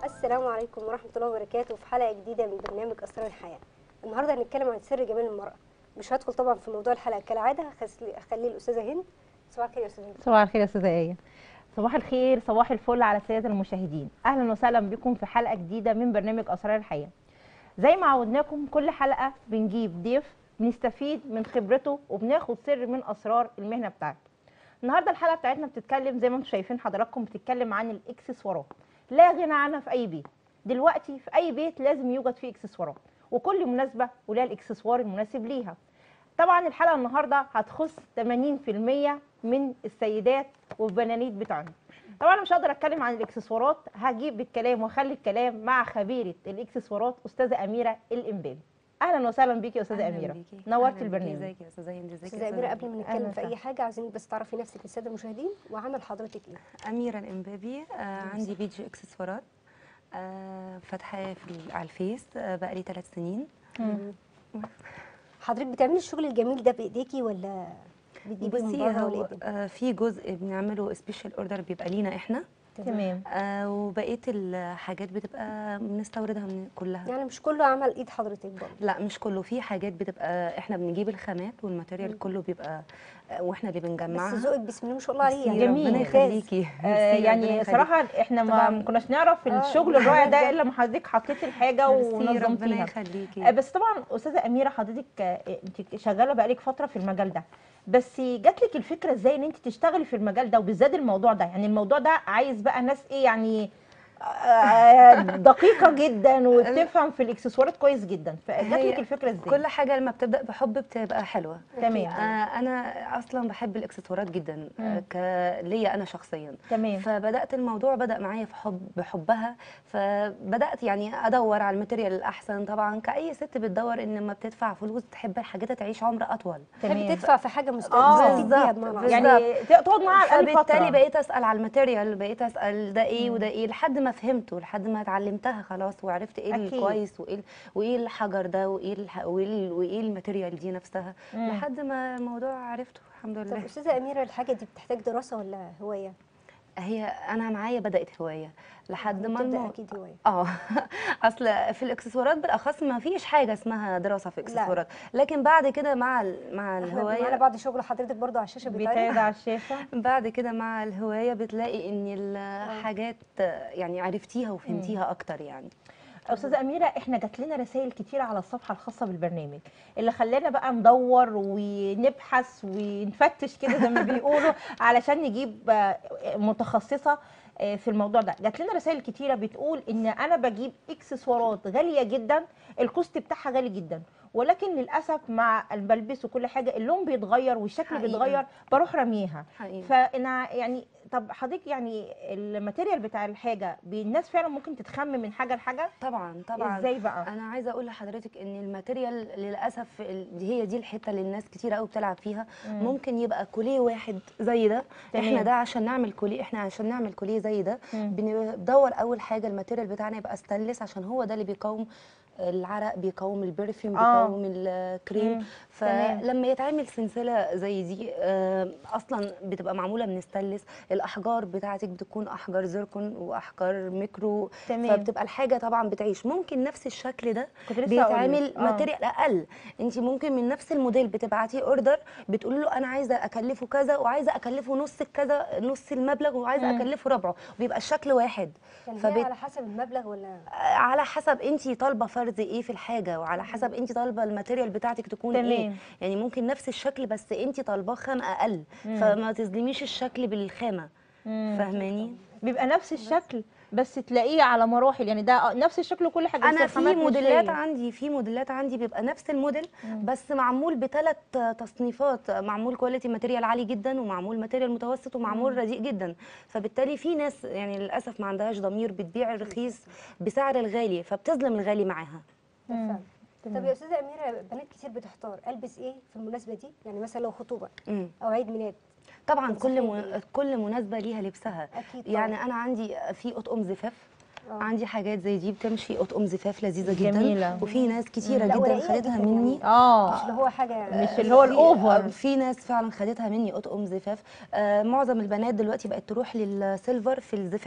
السلام عليكم ورحمة الله وبركاته في حلقة جديدة من برنامج أسرار الحياة النهاردة هنتكلم عن سر جمال المرأة مش هدخل طبعا في موضوع الحلقة كالعادة هخلي أخلي الأستاذة هند صباح الخير يا أستاذة هند صباح الخير يا استاذه ايه صباح الخير صباح الفل على الساده المشاهدين اهلا وسهلا بكم في حلقه جديده من برنامج اسرار الحياه زي ما عودناكم كل حلقه بنجيب ضيف بنستفيد من خبرته وبناخد سر من اسرار المهنه بتاعته النهارده الحلقه بتاعتنا بتتكلم زي ما انتم شايفين حضراتكم بتتكلم عن الاكسسوارات لا غنى عنها في اي بيت دلوقتي في اي بيت لازم يوجد فيه اكسسوارات وكل مناسبه ولها الاكسسوار المناسب ليها طبعا الحلقه النهارده هتخص 80% من السيدات والبنانيت بتوعنا طبعا أنا مش هقدر اتكلم عن الاكسسوارات هجيب الكلام واخلي الكلام مع خبيره الاكسسوارات استاذه اميره الامبابي اهلا وسهلا بيكي يا استاذه أهلاً اميره بيكي. نورت أهلاً بيكي. البرنامج ازيك يا استاذه هند ازيك أستاذة يا أميرة أستاذة قبل ما أهلا نتكلم في أي وسهلا. حاجة عايزين بس تعرفي نفسك للسادة المشاهدين وعمل حضرتك إيه اميره الامبابي آه عندي بيج اكسسوارات آه فاتحاه في ال- على الفيس آه بقالي ثلاث سنين حضرتك بتعملي الشغل الجميل ده بإيديكي ولا بتجيبيه من بصي بره ولا هو إيه الدنيا؟ آه في جزء بنعمله سبيشال اوردر بيبقى لينا احنا تمام آه وبقيه الحاجات بتبقى بنستوردها من كلها يعني مش كله عمل إيد حضرتك برضه لا مش كله في حاجات بتبقى احنا بنجيب الخامات والماتيريال كله بيبقى آه واحنا اللي بس بنجمعها ذوقك بسم الله ما شاء الله عليه ميرسي، يعني جميل. ربنا ممتاز. يخليكي آه ميرسي، ربنا يعني يخليكي. صراحه احنا ما طبعاً. ما كناش نعرف آه، الشغل الرائع ده بجد. الا لما حضرتك حطيتي الحاجه ميرسي، ربنا ونظمتيها يخليكي آه، بس طبعا استاذه اميره حضرتك آه، انت شغاله بقالك فتره في المجال ده بس جات لك الفكره ازاي ان انت تشتغلي في المجال ده وبالذات الموضوع ده يعني الموضوع ده عايز بقى ناس ايه يعني آه، دقيقه جدا وبتفهم في الاكسسوارات كويس جدا فجات هي لك الفكره ازاي كل حاجه لما بتبدا بحب بتبقى حلوه تمام آه انا اصلا بحب الاكسسوارات جدا آه ك... ليا انا شخصيا تمام فبدات الموضوع بدا معايا في حب بحبها فبدات يعني ادور على الماتيريال الاحسن طبعا كاي ست بتدور ان لما بتدفع فلوس تحب حاجتها تعيش عمر اطول تمام تحب تدفع في حاجة آه، مستفيد بيها بالظبط، بمعنى بالظبط. يعني تقعد معاها على الأقل فبالتالي فتره بقيت اسال على الماتيريال بقيت اسال ده ايه وده ايه لحد ما فهمته لحد ما اتعلمتها خلاص وعرفت ايه أكيد. الكويس وايه ال- وايه الحجر ده وايه الح... وايه, ال... وإيه الماتيريال دي نفسها مم. لحد ما الموضوع عرفته الحمد طب لله أستاذة أميرة الحاجة دي بتحتاج دراسة ولا هواية؟ هي انا معايا بدات هوايه لحد ما بتبدأ المو... أكيد هواية اه اصل في الاكسسوارات بالاخص ما فيش حاجه اسمها دراسه في الاكسسوارات لكن بعد كده مع ال... مع احنا معانا الهوايه بعد شغل حضرتك برضو على الشاشة بيتعرض بتاعتنا على الشاشه بعد كده مع الهوايه بتلاقي ان الحاجات يعني عرفتيها وفهمتيها اكتر يعني استاذه اميره احنا جات لنا رسائل كتيره على الصفحه الخاصه بالبرنامج اللي خلانا بقى ندور ونبحث ونفتش كده زي ما بيقولوا علشان نجيب آه، متخصصه آه، في الموضوع ده جات لنا رسائل كتيره بتقول ان انا بجيب اكسسوارات غاليه جدا الكوست بتاعها غالي جدا ولكن للاسف مع بلبس وكل حاجه اللون بيتغير والشكل حقيقة. بيتغير بروح رميها حقيقي فانا يعني طب حضرتك يعني الماتيريال بتاع الحاجه بي- الناس فعلا ممكن تتخمم من حاجه لحاجه طبعا طبعا ازاي بقى انا عايزه اقول لحضرتك ان الماتيريال للاسف ال- دي هي دي الحته اللي الناس كتير قوي بتلعب فيها مم. ممكن يبقى كوليه واحد زي ده تمام. احنا ده عشان نعمل كوليه احنا عشان نعمل كوليه زي ده مم. بندور اول حاجه الماتيريال بتاعنا يبقى ستانلس عشان هو ده اللي بيقاوم العرق بيقاوم البرفيوم آه. بيقاوم الكريم مم. تمام. فلما يتعمل سلسله زي دي آه، اصلا بتبقى معموله من ستانلس الاحجار بتاعتك بتكون احجار زركون واحجار ميكرو تمام. فبتبقى الحاجه طبعا بتعيش ممكن نفس الشكل ده كنت لسه هقولك. بيتعمل آه. ماتيريال اقل انت ممكن من نفس الموديل بتبعتيه اوردر بتقولي له انا عايزه اكلفه كذا وعايزه اكلفه نص كذا نص المبلغ وعايزه مم. اكلفه ربعه وبيبقى الشكل واحد يعني هي فبت... على حسب المبلغ ولا على حسب انت طالبه فرز ايه في الحاجه وعلى حسب انت طالبه الماتيريال بتاعتك تكون تمام. ايه يعني ممكن نفس الشكل بس انت طالباه خام اقل مم. فما تظلميش الشكل بالخامه مم. فاهماني بيبقى نفس الشكل بس تلاقيه على مراحل يعني ده نفس الشكل وكل حاجه بس انا في الخامات مش موديلات هي. عندي في موديلات عندي بيبقى نفس الموديل بس معمول بثلاث تصنيفات معمول كواليتي ماتيريال عالي جدا ومعمول ماتيريال متوسط ومعمول رديء جدا فبالتالي في ناس يعني للاسف ما عندهاش ضمير بتبيع الرخيص بسعر الغالي فبتظلم الغالي معاها مم. فاهم. تمام. طب يا استاذه اميره بنات كتير بتحتار البس ايه في المناسبه دي يعني مثلا لو خطوبه مم. او عيد ميلاد طبعا كل تنصحيهم م... بإيه؟ كل مناسبه ليها لبسها اكيد يعني طبعاً. انا عندي في اطقم زفاف آه. عندي حاجات زي دي بتمشي اطقم زفاف لذيذه جدا جميلة. وفي ناس كتيره لا، جدا ورقيقة خدتها جداً مني يعني. اه مش اللي هو حاجه مش اللي هو في- الاوفر في ناس فعلا خدتها مني اطقم زفاف آه معظم البنات دلوقتي بقت تروح للسيلفر في الزفاف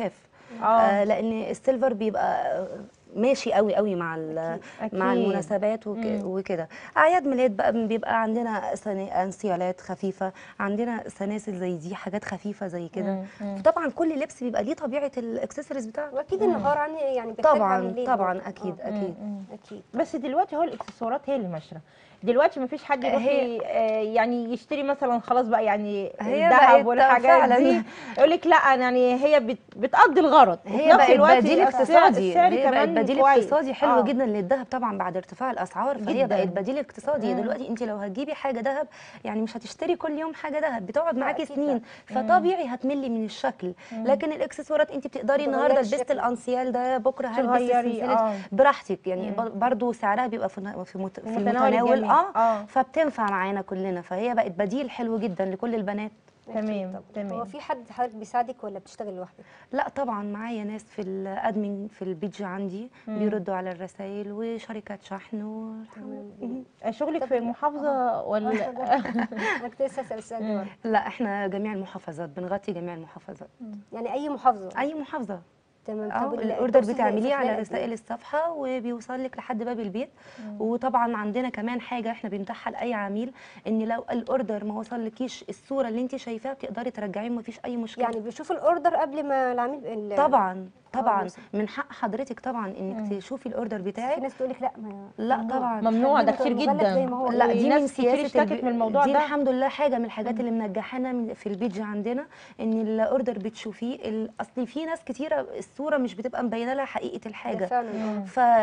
اه آه لان السيلفر بيبقى آه، ماشي قوي قوي مع ال- أكيد. مع المناسبات وك- مم. وكده اعياد ميلاد بقى بيبقى عندنا سنا- انسيالات خفيفه عندنا سلاسل زي دي حاجات خفيفه زي كده مم. مم. طبعا كل لبس بيبقى ليه طبيعه الاكسسوارز بتاعته واكيد النهار عني يعني بيختلف عن طبعا الليل طبعا برضه. اكيد آه، اكيد مم. اكيد بس دلوقتي هو الاكسسوارات هي اللي ماشيه دلوقتي مفيش حد يروح هي- ي- آه، يعني يشتري مثلا خلاص بقى يعني هي الذهب بقت والحاجات فعلاً. دي يقول لك لا يعني هي بت بتقضي الغرض وفي هي نفس بقت الوقت بديل السعر- اقتصادي السعر هي بقت كمان بديل كويس. اقتصادي حلو آه. جدا للذهب طبعا بعد ارتفاع الاسعار فهي جداً. بقت بديل اقتصادي مم. دلوقتي انت لو هتجيبي حاجه ذهب يعني مش هتشتري كل يوم حاجه ذهب بتقعد معاكي أكيد سنين فطبيعي هتملي من الشكل لكن الاكسسوارات انت بتقدري بتغيري النهارده لبست الشكل. الانسيال ده بكره هلبس تغيري، السلسله آه. براحتك يعني برضو سعرها بيبقى في في مت- في متناول المتناول الجميع. اه آه. فبتنفع معانا كلنا فهي بقت بديل حلو جدا لكل البنات تمام طب تمام هو في حد حضرتك بيساعدك ولا بتشتغل لوحدك؟ لا طبعا معايا ناس في الادمن في البيج عندي بيردوا على الرسائل وشركات شحن والحمد شغلك في المحافظه ولا انا كنت لسه اسال السؤال ده برضه. لا احنا جميع المحافظات بنغطي جميع المحافظات يعني اي محافظه اي محافظه تمام اه ال- الاوردر البوكس بتعمليه في على خلال قد رسائل إيه؟ الصفحه وبيوصل لك لحد باب البيت وطبعا عندنا كمان حاجه احنا بنتاحها لاي عميل ان لو الاوردر ما وصلكيش الصوره اللي انت شايفاها بتقدري ترجعيه مفيش اي مشكله يعني بيشوف الاوردر قبل ما العميل ال- طبعا طبعا بس. من حق حضرتك طبعا انك تشوفي الاوردر في بتاعك ناس تقول لك لا ما لا ممنوع. طبعا ممنوع ده خليه كتير مغلق جدا زي ما هو. لا دي ناس من كتير سياسه اشتكت الب- من الموضوع دي ده الحمد لله حاجه من الحاجات اللي منجحانا من- في البيج عندنا ان الاوردر بتشوفيه ال- اصل في ناس كتيره الصوره مش بتبقى مبينه لها حقيقه ده الحاجه فعلا آه.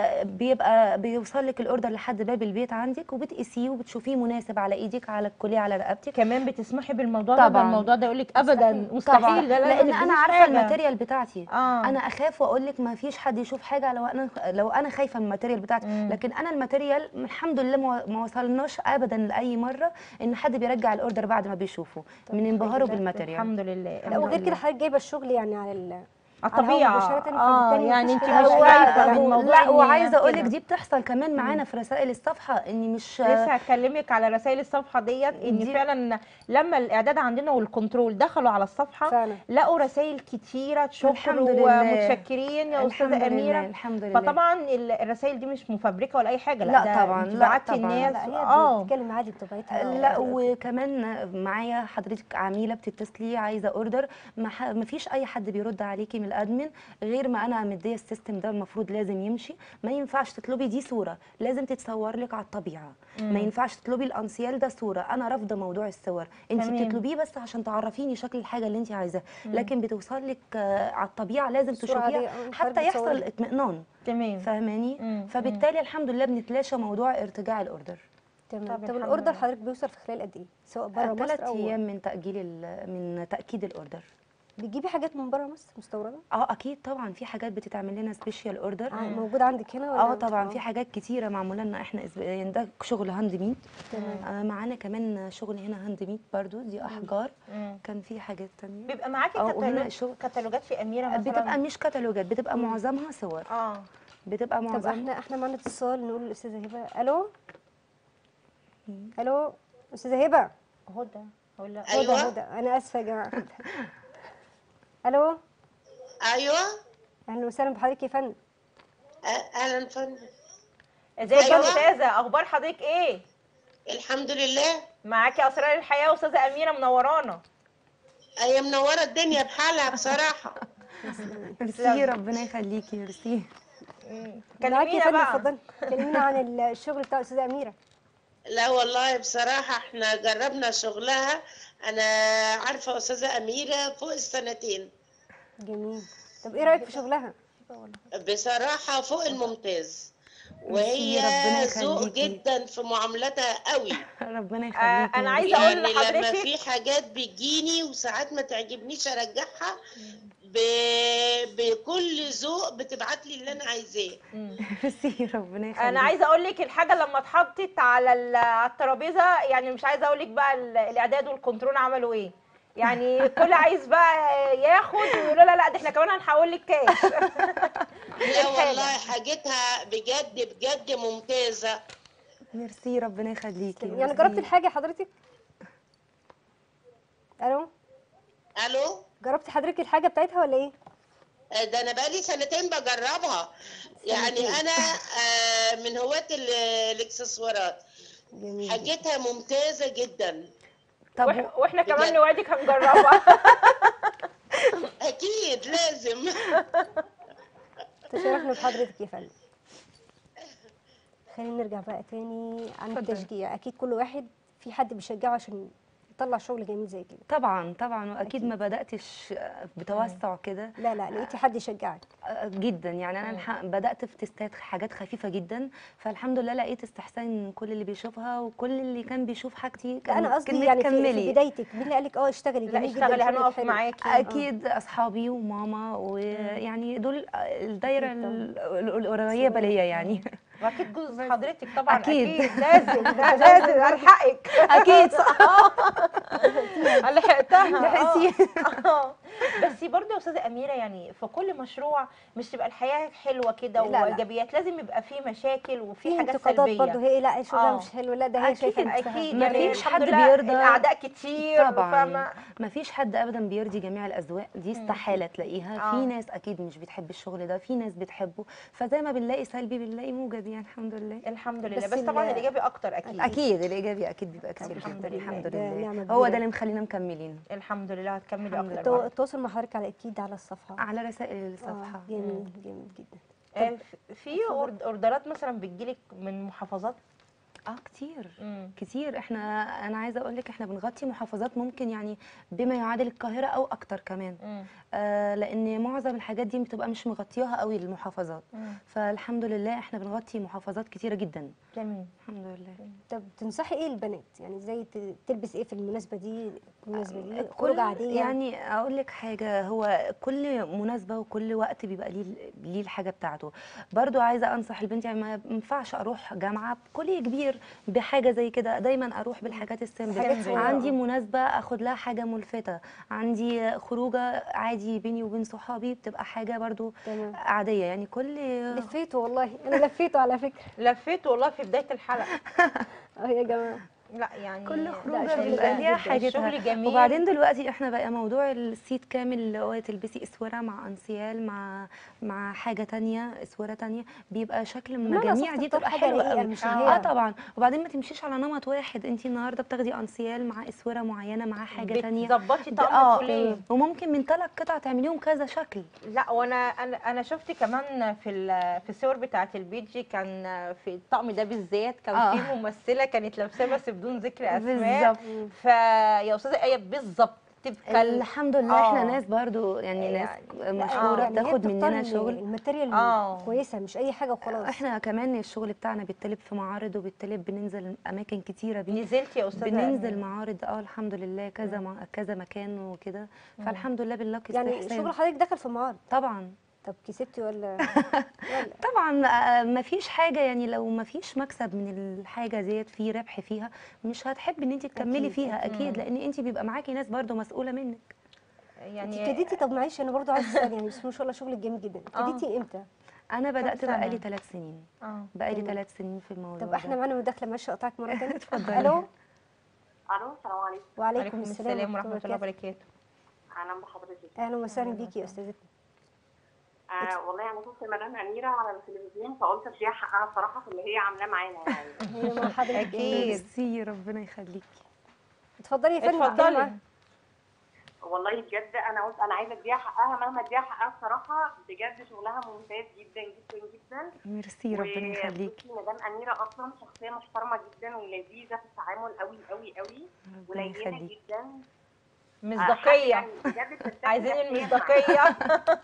فبيبقى بيوصل لك الاوردر لحد باب البيت عندك وبتقيسيه وبتشوفيه مناسب على ايدك على الكليه على رقبتك كمان بتسمحي بالموضوع ده ده طبعاً. الموضوع ده يقول لك ابدا مستحيل. مستحيل ده لا لان ما انا تجيبيش عارفه حاجة. الماتيريال بتاعتي آه. انا اخاف واقول لك ما فيش حد يشوف حاجه لو انا لو انا خايفه من الماتيريال بتاعتي مم. لكن انا الماتيريال الحمد لله ما ما وصلناش ابدا لاي مره ان حد بيرجع الاوردر بعد ما بيشوفه من انبهاره لله. بالماتيريال الحمد لله لا وغير لله. كده حضرتك جايبه الشغل يعني على ال على الهوا الطبيعه مباشرة، اه فبالتالي يعني مفيش انت حاجة مش أو- خايفه أو- من موضوع لا إن وعايزه اقول لك كده. دي بتحصل كمان معانا في رسائل الصفحه اني مش لسه هكلمك على رسائل الصفحه ديت ان دي- فعلا لما الاعداد عندنا والكنترول دخلوا على الصفحه فعلا لقوا رسائل كتيره شكر الحمد لله. ومتشكرين يا الحمد استاذه لله، اميره الحمد لله فطبعا ال- الرسائل دي مش مفبركه ولا اي حاجه لا, لا ده طبعاً، انت لا بعتي طبعاً. الناس لا هي اه بتتكلم عادي بطبيعتها لا وكمان معايا حضرتك عميله بتتصلي عايزه اوردر ما, ح... ما فيش اي حد بيرد عليكي من الادمن غير ما انا مديه السيستم ده المفروض لازم يمشي ما ينفعش تطلبي دي صوره لازم تتصور لك على الطبيعه ما ينفعش تطلبي الانسيال ده صوره انا رافضه موضوع الصور انت تمام. بتطلبيه بس عشان تعرفيني شكل الحاجه اللي انت عايزاها لكن بتوصل لك آه، على الطبيعه لازم صورة عادية، تشوفيها آه، حتى حضرتك يحصل بتصوري. اطمئنان تمام فاهماني مم، فبالتالي الحمد لله بنتلاشى موضوع ارتجاع الاوردر تمام طب طب الحمد الاوردر لله. حضرتك بيوصل في خلال قد ايه سواء بره ثلاث مصر او ايام من تاجيل ال- من تاكيد الاوردر بتجيبي حاجات من بره مصر مستورده اه اكيد طبعا في حاجات بتتعمل لنا سبيشال اوردر ع- موجوده عندك هنا ولا اه طبعا في حاجات كتيره معموله لنا احنا إسب- يعني ده شغل هاند ميد تمام. آه معانا كمان شغل هنا هاند ميد برضو دي احجار مم. كان في حاجات تانية بيبقى معاكي اه وهنا كتالوج شغل كتالوجات في اميره مثلا بتبقى مش كتالوجات بتبقى معظمها صور اه بتبقى طب معظمها احنا احنا معانا اتصال نقول للاستاذه هبه الو الو استاذه هبه هدى ولا هدى أيوة. هدى انا اسفه يا جماعه الو ايوه اهلا وسهلا بحضرتك يا فندم أ- اهلا فندم ازيك يا أيوة. استاذه اخبار حضرتك ايه الحمد لله معاكي اسرار الحياه استاذه اميره منورانا هي منوره الدنيا بحالها بصراحه ميرسي ربنا يخليكي ميرسي معاكي يا كلمينا فندم بقى اتفضلي كلمينا عن الشغل بتاع الاستاذه اميره لا والله بصراحه احنا جربنا شغلها انا عارفه استاذه اميره فوق السنتين جميل طب ايه رايك في شغلها بصراحه فوق الممتاز ميرسي، ربنا وهي ذوق يخليكي. جدا في معاملتها قوي ربنا آه يخليكي انا عايزه اقول يعني لما لحضرتك في حاجات بتجيني وساعات ما تعجبنيش ارجعها ب... بكل ذوق بتبعت لي اللي انا عايزاه ميرسي ربنا يخليكي انا عايزه اقول لك الحاجه لما اتحطت على ال- على الترابيزه يعني مش عايزه اقول لك بقى ال- الاعداد والكنترول عملوا ايه يعني كل عايز بقى ياخد ويقول لا لا ده احنا كمان هنحول لك كاش لا والله حاجتها بجد بجد ممتازة ميرسي ربنا يخليكي يعني ميرسي. جربتي الحاجه حضرتك الو الو جربتي حضرتك الحاجه بتاعتها ولا ايه آه، ده انا بقالي سنتين بجربها يعني سنتين. انا آه، من هواة ال- الاكسسوارات جميل حاجتها ممتازه جدا طب وإح- واحنا كمان بجد. نوعدك هنجربها اكيد لازم تشرفنا بحضرتك يا فندم خلينا نرجع بقى تاني عن اتفضل. التشجيع اكيد كل واحد في حد بيشجعه عشان يطلع شغل جميل زي كده طبعا طبعا واكيد أكيد. ما بداتش بتوسع كده لا لا لقيتي حد يشجعك آه، جدا يعني انا الح... بدات في تستات حاجات خفيفه جدا فالحمد لله لقيت استحسان من كل اللي بيشوفها وكل اللي كان بيشوف حاجتي لا كان انا قصدي كلمة يعني في, في كملي. بدايتك مين اللي قالك اه اشتغلي لا جميل جدا اشتغلي شغلك هنقف حلو. معاكي اكيد اصحابي وماما ويعني دول الدايره أكيد طبعاً. ال- ال- القريبه ليا يعني واكيد جوز حضرتك طبعا أكيد. اكيد لازم لا لازم الحقك اكيد صح لحقتها تحسي آه. بس برضه يا استاذه اميره يعني في كل مشروع مش تبقى الحياه حلوه كده لا، لا. وايجابيات لازم يبقى فيه مشاكل وفي في حاجات انتقادات سلبيه برضه هي لا شغلها آه. مش حلو لا ده هي شايفه أكيد، نفسها. اكيد ما يعني فيش الحمد حد لله بيرضى. الاعداء كتير طبعا فاهمة؟ ما فيش حد ابدا بيرضي جميع الاذواق دي استحاله تلاقيها آه. في ناس اكيد مش بتحب الشغل ده في ناس بتحبه فزي ما بنلاقي سلبي بنلاقي موجب يعني الحمد لله الحمد لله بس بس, طبعا ال- الايجابي اكتر اكيد اكيد الايجابي اكيد بيبقى كتير الحمد جدا لله. الحمد ده لله نعمة هو كبيرة. ده اللي مخلينا مكملين الحمد لله هتكملي الحمد اكتر التو- بقى. التواصل مع حضرتك على اكيد على الصفحه على رسائل آه، الصفحه جميل جميل جدا آه، في- في أورد- اوردرات مثلا بتجيلك من محافظات اه كتير مم. كتير احنا انا عايزه اقول لك احنا بنغطي محافظات ممكن يعني بما يعادل القاهره او اكتر كمان مم. آه لان معظم الحاجات دي بتبقى مش مغطياها قوي المحافظات مم. فالحمد لله احنا بنغطي محافظات كتيره جدا جميل الحمد لله طب تنصحي ايه البنات يعني ازاي ت- تلبس ايه في المناسبه دي المناسبه دي كل خروجه عاديه يعني اقول لك حاجه هو كل مناسبه وكل وقت بيبقى ليه ليه الحاجه بتاعته برضو عايزه انصح البنت يعني ما ينفعش اروح جامعه بكليه كبير بحاجه زي كده دايما اروح بالحاجات السيمبل حاجات صغيرة. عندي مناسبه اخد لها حاجه ملفته عندي خروجه عادي بيني وبين صحابي بتبقى حاجه برضو تمام عاديه يعني كل لفيته والله انا لفيته على فكره لفيت والله في بدايه الحلقه اه يا جماعه لا يعني كل لا، خروجه شغل بيبقى جميل ليها جدا. حاجتها الشغل جميل وبعدين دلوقتي احنا بقى موضوع السيت كامل اللي هو تلبسي اسوره مع انسيال مع مع حاجه تانية اسوره تانية بيبقى شكل بمعنى مجاميع أصح دي تختار تبقى حاجة حلوه رقيقة قوي مش آه. اه اللي هي طبعا وبعدين ما تمشيش على نمط واحد انت النهارده بتاخدي انسيال مع اسوره معينه مع حاجه تانية بتظبطي ده- طقم اه كليه وممكن من ثلاث قطع تعمليهم كذا شكل لا وانا انا انا شفت كمان في ال- في الصور بتاعه البيجي كان في الطقم ده بالذات كان آه. في ممثله كانت لابساه بس بدون ذكر اسماء بالظبط فيا استاذه ايه بالظبط تبقى ال- الحمد لله احنا آه. ناس برضو يعني ناس يعني- مشهوره يعني هي بتاخد بتختار مننا ال- شغل الماتيريال آه. كويسه مش اي حاجه وخلاص احنا كمان الشغل بتاعنا بيتطلب في معارض وبيتطلب بننزل اماكن كتيره بيه نزلتي يا استاذه بننزل أمينة. معارض اه الحمد لله كذا مع كذا مكان وكده مم. فالحمد لله بنلاقي يعني استحسان شغل حضرتك دخل في معارض طبعا طب كسبتي ولا ولا طبعا آه، مفيش حاجه يعني لو مفيش مكسب من الحاجه ديت في ربح فيها مش هتحبي ان انت تكملي أكيد، فيها أكيد. اكيد لان انت بيبقى معاكي ناس برضو مسؤوله منك انت يعني ابتديتي طب معلش انا برضو عايزه اسال يعني بسم الله ما شاء الله شغلك جميل جدا آه. ابتديتي امتى انا بدات سنة؟ بقالي ثلاث سنين اه بقالي تمام. ثلاث سنين في الموضوع طب احنا ده. معانا مداخله معلش اقطعك مره ثانيه اتفضلي. الو الو السلام عليكم وعليكم عليكم السلام السلام ورحمه الله وبركاته اهلا بحضرتك اهلا وسهلا بيكي يا استاذتنا آه والله انا شفت مدام اميره على التلفزيون فقلت اديها حقها بصراحه في اللي هي عاملاه معانا يعني هي مع حضرتك أكيد. ميرسي ربنا يخليكي اتفضلي يا فندم اتكلمي اتفضلي معاها. والله بجد انا قلت انا عايزه اديها حقها مهما اديها حقها بصراحه بجد شغلها ممتاز جدا جدا جدا ميرسي ربنا يخليكي وبصي مدام اميره اصلا شخصيه محترمه جدا ولذيذه في التعامل قوي قوي قوي ربنا ولينه يخليكي جدا آه، مصداقيه يعني بجد ترتاحي عايزين نفسياً معاها. المصداقيه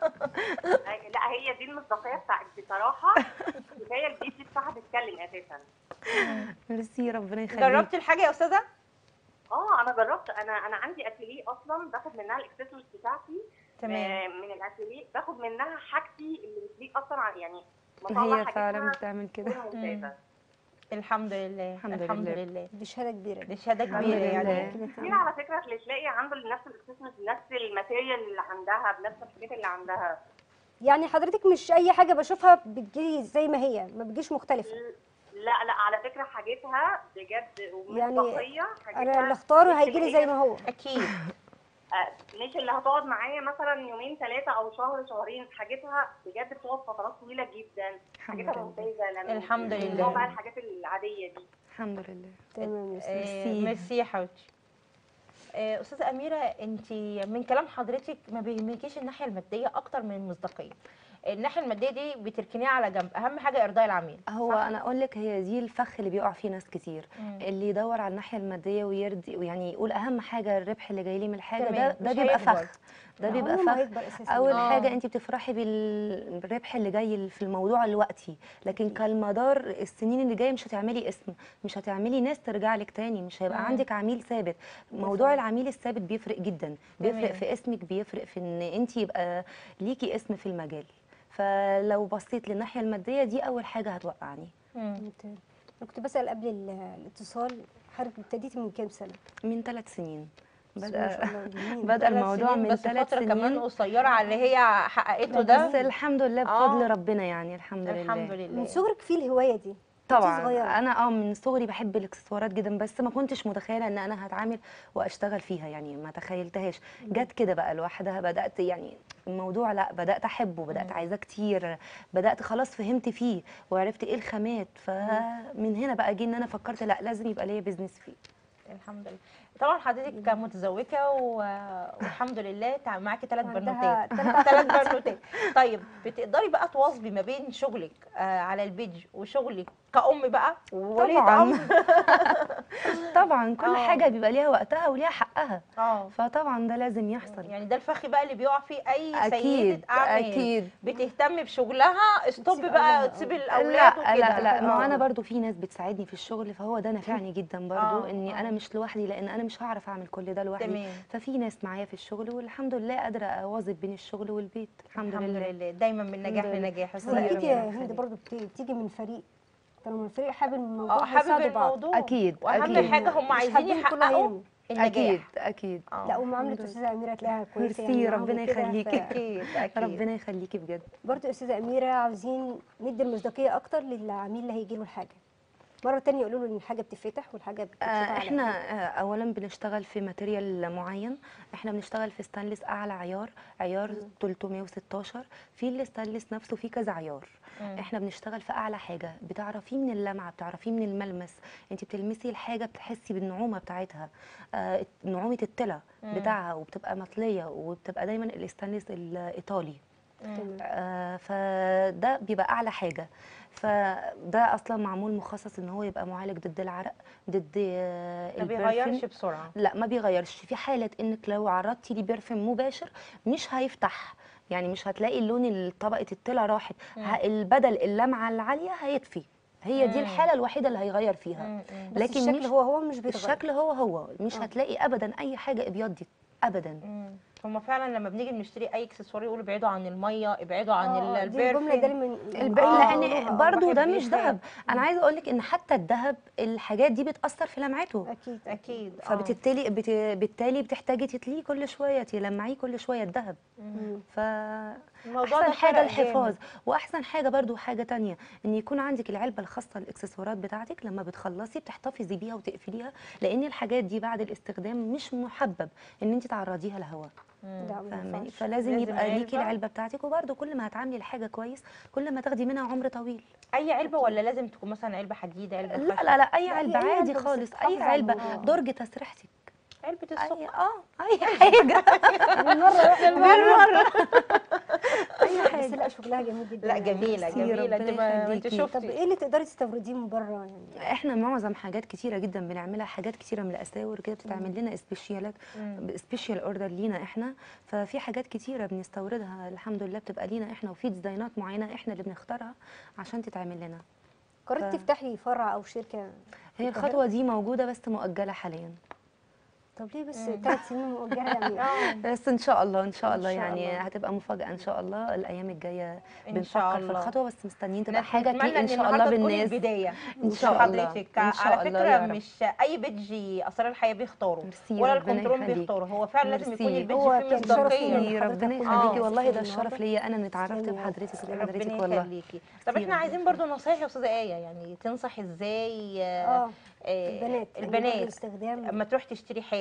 لا هي دي المصداقيه بتاعت بصراحه كفايه البيت دي بصراحه بتتكلم اساسا ميرسي ربنا يخليكي جربتي الحاجه يا استاذه اه انا جربت انا انا عندي اتيليه اصلا باخد منها الاكسسوارز بتاعتي تمام آه، من الاتيليه باخد منها حاجتي اللي بتليق اصلا على- يعني ما شاء الله هي فعلا حاجتها بتعمل كده تكون ممتازه الحمد لله الحمد الحمد لله. لله دي شهاده كبيره دي شهاده الحمد كبيره لله. يعني كده كتير على فكره اللي تلاقي عنده نفس الاكسسوارز بنفس الماتيريال اللي عندها بنفس الحاجات اللي عندها يعني حضرتك مش اي حاجه بشوفها بتجي زي ما هي ما بتجيش مختلفه لا لا على فكره حاجتها بجد يعني ومصداقيه انا اللي اختاره هيجي لي زي ما هو اكيد آه، مش اللي هتقعد معايا مثلا يومين ثلاثه او شهر شهرين حاجتها بجد بتقعد فترات طويله جدا الحمد حاجتها لله ممتازه لما الحمد مش لله. بقى الحاجات العاديه دي الحمد لله تمام يا استاذ آه، ميرسي. ميرسي يا حبيبتي آه، استاذه اميره انت من كلام حضرتك ما بيهمكيش الناحيه الماديه اكتر من المصداقيه الناحيه الماديه دي بتركنيها على جنب اهم حاجه ارضاء العميل هو صح؟ انا اقول لك هي دي الفخ اللي بيقع فيه ناس كتير مم. اللي يدور على الناحيه الماديه ويرضي ويعني يقول اهم حاجه الربح اللي جاي لي من الحاجه تمام، ده ده مش بيبقى هيكبر. فخ ده لا، بيبقى عمره ما فخ هيكبر اساسا اول آه. حاجه انت بتفرحي بال- بالربح اللي جاي في الموضوع الوقتي لكن كالمدار السنين اللي جايه مش هتعملي اسم مش هتعملي ناس ترجع لك تاني مش هيبقى مم. عندك عميل ثابت موضوع العميل الثابت بيفرق جدا بيفرق تمام. في اسمك بيفرق في ان انت يبقى ليكي اسم في المجال فلو بصيت للناحيه الماديه دي اول حاجه هتوقعني مم. ممتاز. انا كنت بسال قبل ال- الاتصال حضرتك ابتديتي من كام سنه؟ من ثلاث سنين بس ما بدأ شاء الله جميل. بدأ ثلاث الموضوع سنين من بس ثلاث فتره كمان سنين قصيره على اللي هي حققته بس ده الحمد لله آه. بفضل ربنا يعني الحمد لله الحمد لله من صغرك في الهوايه دي طبعا صغيرة. انا اه من صغري بحب الاكسسوارات جدا بس ما كنتش متخيله ان انا هتعامل واشتغل فيها يعني ما تخيلتهاش جت كده بقى لوحدها بدات يعني الموضوع لا بدات احبه بدات عايزاه كتير بدات خلاص فهمت فيه وعرفت ايه الخامات فمن هنا بقى جه ان انا فكرت لا لازم يبقى ليا بيزنس فيه الحمد لله طبعا حضرتك متزوجه و... والحمد لله تع- معاكي ثلاث عندها بنوتات ثلاث بنوتات طيب بتقدري بقى تواظبي ما بين شغلك آه على البيج وشغلك كأم بقى وولية طبعا أم طبعا كل آه. حاجه بيبقى ليها وقتها وليها حقها اه فطبعا ده لازم يحصل يعني ده الفخ بقى اللي بيقع فيه اي اكيد سيده اعمال اكيد بتهتم بشغلها استوب تسيب بقى أولادها. تسيب الاولاد لا وكده لا لا ما هو آه. انا برضو في ناس بتساعدني في الشغل فهو ده نفعني جدا برضو آه، اني آه. انا مش لوحدي لان انا مش هعرف اعمل كل ده لوحدي تمام ففي ناس معايا في الشغل والحمد لله قادره اواظب بين الشغل والبيت الحمد, الحمد لله لله دايما من نجاح الحمد لله. لنجاح واكيد ربنا يا يخليك. هند برضو بت- بتيجي من فريق طالما الفريق حابب الموضوع اه حابب هيساعدوا بعض. الموضوع اكيد واهم اكيد حاجه هم مش عايزين حابين كله يحققوا هيرموا. النجاح اكيد اكيد آه. لا ومعامله استاذه اميره تلاقيها كويسه ميرسي، معاهم ربنا وكده، يخليكي. ف- اكيد اكيد ربنا يخليكي بجد برضو يا استاذه اميره عاوزين ندي المصداقيه اكتر للعميل اللي هيجي له الحاجه مره تانية يقولوا له ان الحاجه بتتفتح والحاجه بتتفتح آه على احنا إيه. آه اولا بنشتغل في ماتيريال معين احنا بنشتغل في ستانلس اعلى عيار عيار 316 في الستانلس نفسه في كذا عيار مم. احنا بنشتغل في اعلى حاجه بتعرفيه من اللمعه بتعرفيه من الملمس انت بتلمسي الحاجه بتحسي بالنعومه بتاعتها آه نعومه التلا مم. بتاعها وبتبقى مطليه وبتبقى دايما الستانلس الايطالي تمام. آه، فده بيبقى اعلى حاجه فده اصلا معمول مخصص ان هو يبقى معالج ضد العرق ضد آه، ما البرفيوم. بيغيرش بسرعه لا ما بيغيرش في حاله انك لو عرضتي لي برفيوم مباشر مش هيفتح يعني مش هتلاقي اللون ال- طبقه التلا راحت ه- البدل اللمعه العاليه هيطفي هي دي مم. الحاله الوحيده اللي هيغير فيها مم، مم. بس لكن الشكل مش هو هو مش بيتغير الشكل هو هو مش آه. هتلاقي ابدا اي حاجه ابيضت ابدا مم. هما فعلا لما بنيجي بنشتري اي اكسسوار يقولوا ابعدوا عن الميه ابعدوا عن آه، ال- دي الجمله البرفيوم دايما الباقي آه، لان برضو ده الواحد مش بيخاف. ذهب انا عايزه اقول لك ان حتى الذهب الحاجات دي بتاثر في لمعته اكيد اكيد آه. فبالتالي بت... بالتالي بتحتاجي تتليه كل شويه تلمعيه كل شويه الذهب مم. ف الموضوع ده احسن حاجه فرق الحفاظ جامد. واحسن حاجه برضو حاجه تانية ان يكون عندك العلبه الخاصه للاكسسوارات بتاعتك لما بتخلصي بتحتفظي بيها وتقفليها لان الحاجات دي بعد الاستخدام مش محبب ان انت تعرضيها لهواء مم. لا ما فاهماني ينفعش. فلازم لازم يبقى ليكي علبة. العلبه بتاعتك وبرضو كل ما هتعاملي الحاجه كويس كل ما تاخدي منها عمر طويل اي علبه ولا لازم تكون مثلا علبه حديد علبه لا خشب؟ لا لا اي لا، علبه هي أي عادي علبة بس خالص تحافظ اي على علبه الموضوع. درج تسريحتك علبه اي السكر اه اي حاجه بالمره اي حاجه بس لا شغلها جميل جدا لا يعني. جميله ميرسي، جميله انت ربنا ما انت يخليكي. طب شفتي ايه اللي تقدري تستورديه من بره يعني احنا معظم حاجات كتيره جدا بنعملها حاجات كتيره من الاساور كده بتتعمل لنا سبيشيالات مم. سبيشال اوردر لينا احنا ففي حاجات كتيره بنستوردها الحمد لله بتبقى لينا احنا وفي ديزاينات معينه احنا اللي بنختارها عشان تتعمل لنا قررت ف- تفتحي فرع او شركه هي القاهرة؟ الخطوه دي موجوده بس مؤجله حاليا طب ليه بس ثلاث سنين مؤجله يعني آه. بس ان شاء الله ان شاء إن الله شاء يعني الله. هتبقى مفاجاه ان شاء الله الايام الجايه ان شاء بنفكر في الله الخطوه بس مستنيين تبقى نت- حاجه نتمنى تليق ان شاء الله النهاردة تكون بالناس البدايه إن شاء الله. حضرتك إن شاء على الله فكره يا رب. مش اي بيدج اسرار الحياه بيختاروا ميرسي، ولا ربنا الكنترول يخليك. بيختاروا هو فعلا لازم يكون ميرسي. البيدج هو فيه كان شرف لينا مصداقيه إن ربنا حضرتك يخليكي كنت والله ده معانا الشرف النهاردة. ليا انا ان اتعرفت تسلمي يا بحضرتك تسلمي. وبحضرتك ربنا والله يخليكي طب كتير احنا عايزين ربنا برضو نصايح يا استاذه ايه يعني تنصح ازاي آه، اه آه، البنات البنات الاستخدام اما تروح تشتري حاجه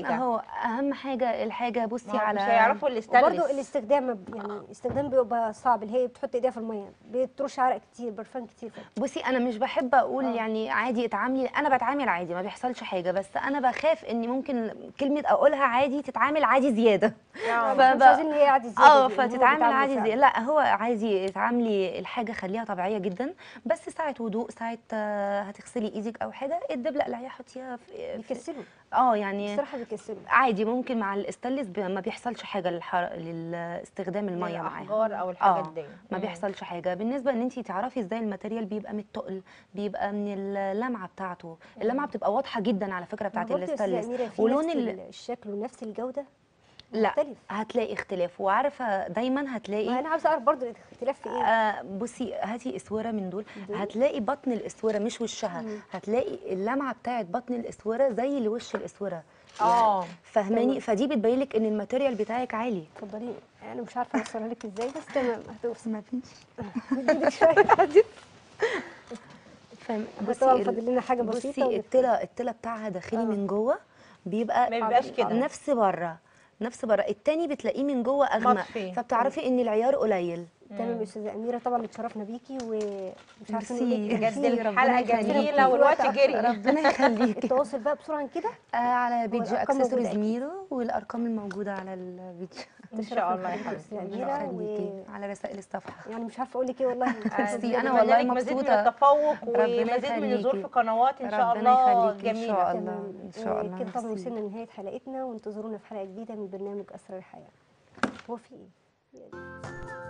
حاجه هو اهم حاجه الحاجه بصي ما هو على مش هيعرفوا الاستانلس وبرده الاستخدام ما ب- يعني الاستخدام بيبقى صعب اللي هي بتحط ايديها في الميه بترش عرق كتير برفان كتير بصي انا مش بحب اقول آه. يعني عادي اتعاملي انا بتعامل عادي ما بيحصلش حاجه بس انا بخاف ان ممكن كلمه اقولها عادي تتعامل عادي زياده آه. ف- مش عايزين اللي هي عادي زياده اه دي، اللي هو فتتعامل بيتعاملوا عادي فعلا. زي لا هو عادي اتعاملي الحاجه خليها طبيعيه جدا بس ساعه وضوء ساعه آه، هتغسلي ايدك او حاجه الدبله اقلعيها حطيها في في- بيكسلوا اه يعني بصراحه بيكسلوا عادي ممكن مع الاستانلس ب- ما بيحصلش حاجه للحر... لاستخدام الميه معاها الاحجار او الحاجات اه دي ما مم. بيحصلش حاجه بالنسبه ان انت تعرفي ازاي الماتيريال بيبقى من التقل بيبقى من اللمعه بتاعته اللمعه بتبقى واضحه جدا على فكره بتاعت برضه يا أستاذة الاستانلس أميرة في ولون نفس ال- ال- الشكل ونفس الجوده لا مختلف هتلاقي اختلاف وعارفه دايما ما هتلاقي انا عاوزه اعرف برضه الاختلاف في ايه آه بصي هاتي اسوره من دول دول؟ هتلاقي بطن الاسوره مش وشها مم. هتلاقي اللمعه بتاعت بطن الاسوره زي اللي وش الاسوره اه فاهماني تمام. فدي بتبين لك ان الماتيريال بتاعك عالي اتفضلي انا مش عارفه اوصلها لك ازاي بس تمام هتوصل ما فيش ايدك شويه حدد فاهم طبعا ال- فاضل لنا حاجه بسيطه بصي التله التله بتاعها داخلي آه. من جوه بيبقى ما بيبقاش كده. نفس بره نفس بره التاني بتلاقيه من جوه اغمق مطفي. فبتعرفي ان العيار قليل تمام يا استاذه اميره طبعا اتشرفنا بيكي ومش عارفه نقول ميرسي. لك بجد ميرسي. الحلقه يخليك. جميله والوقت جري ربنا يخليكي التواصل بقى بسرعه كده آه على بيج والأرقام موجودة اكسسوارز أكيد. ميرو والارقام الموجوده على البيج ان شاء الله يا تشرفنا حبيبتي بحضرتك يا ربنا أميرة يخليكي و- على رسائل الصفحه يعني مش عارفه اقول لك ايه والله ميرسي، أنا نتمنى والله لك مزيد من مبسوطة. التفوق ربنا ومزيد من الظهور يخليكي. في قنوات ان شاء ربنا الله يخليكي إن جميله شاء الله. تمام إن شاء الله، كده طبعا ميرسي. وصلنا لنهايه حلقتنا وانتظرونا في حلقه جديده من برنامج اسرار الحياه هو في ايه؟